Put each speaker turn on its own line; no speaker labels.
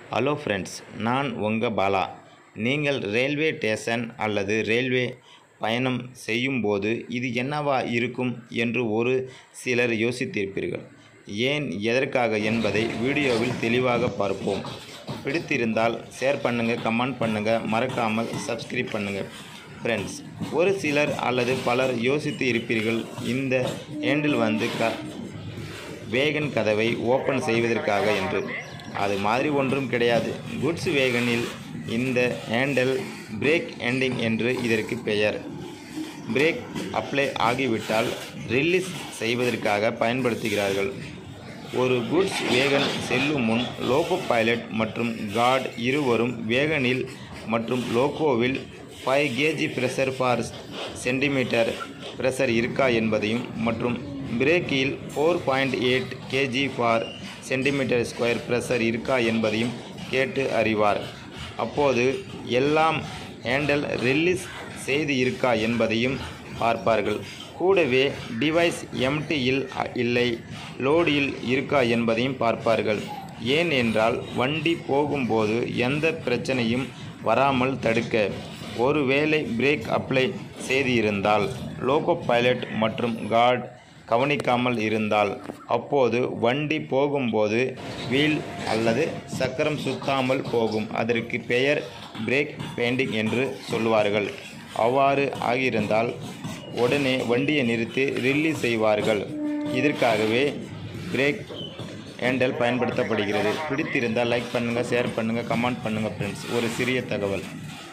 hello friends நான் உங்கள் பாலா நீங்கள் ரயில்வே ஸ்டேஷன் அல்லது ரயில்வே பயணம் செய்யும்போது இது என்னவா இருக்கும் என்று ஒரு சிலர் யோசித்திருப்பீர்கள் ஏன் எதற்காக என்பதை வீடியோவில் தெளிவாக பார்ப்போம் பிடித்திருந்தால் ஷேர் பண்ணுங்கள் கமெண்ட் பண்ணுங்கள் மறக்காமல் சப்ஸ்கிரைப் பண்ணுங்கள் ஃப்ரெண்ட்ஸ் ஒரு சிலர் அல்லது பலர் யோசித்து இருப்பீர்கள் இந்த ஹேண்டில் வந்து க வேகன் கதவை ஓப்பன் செய்வதற்காக என்று அது மாதிரி ஒன்றும் கிடையாது குட்ஸ் வேகனில் இந்த ஹேண்டல் பிரேக் எண்டிங் என்று இதற்கு பெயர் பிரேக் அப்ளை ஆகிவிட்டால் ரிலீஸ் செய்வதற்காக பயன்படுத்துகிறார்கள் ஒரு குட்ஸ் வேகன் செல்லும் முன் லோகோ பைலட் மற்றும் கார்டு இருவரும் வேகனில் மற்றும் லோகோவில் five KG pressure for centimetre pressure இருக்கா என்பதையும் மற்றும் பிரேக்கில் four point eight KG for centimetre square pressure இருக்கா என்பதையும் கேட்டு அறிவார் அப்போது எல்லாம் ஹேண்டல் ரிலீஸ் செய்து இருக்கா என்பதையும் பார்ப்பார்கள் கூடவே டிவைஸ் எம்டியில் இல்லை லோடியில் இருக்கா என்பதையும் பார்ப்பார்கள் ஏன் என்றால் வண்டி போகும்போது எந்த பிரச்சனையும் வராமல் தடுக்க ஒருவேளை பிரேக் அப்ளை செய்திருந்தால் லோகோ பைலட் மற்றும் கார்டு கவனிக்காமல் இருந்தால் அப்போது வண்டி போகும்போது வீல் அல்லது சக்கரம் சுத்தாமல் போகும் அதற்கு பெயர் பிரேக் பெயிண்டிங் என்று சொல்வார்கள் அவ்வாறு ஆகியிருந்தால் உடனே வண்டியை நிறுத்தி ரிலீஸ் செய்வார்கள் இதற்காகவே பிரேக் ஹேண்டல் பயன்படுத்தப்படுகிறது பிடித்திருந்தால் லைக் பண்ணுங்கள் ஷேர் பண்ணுங்கள் கமெண்ட் பண்ணுங்கள் ஃப்ரெண்ட்ஸ் ஒரு சிறிய தகவல்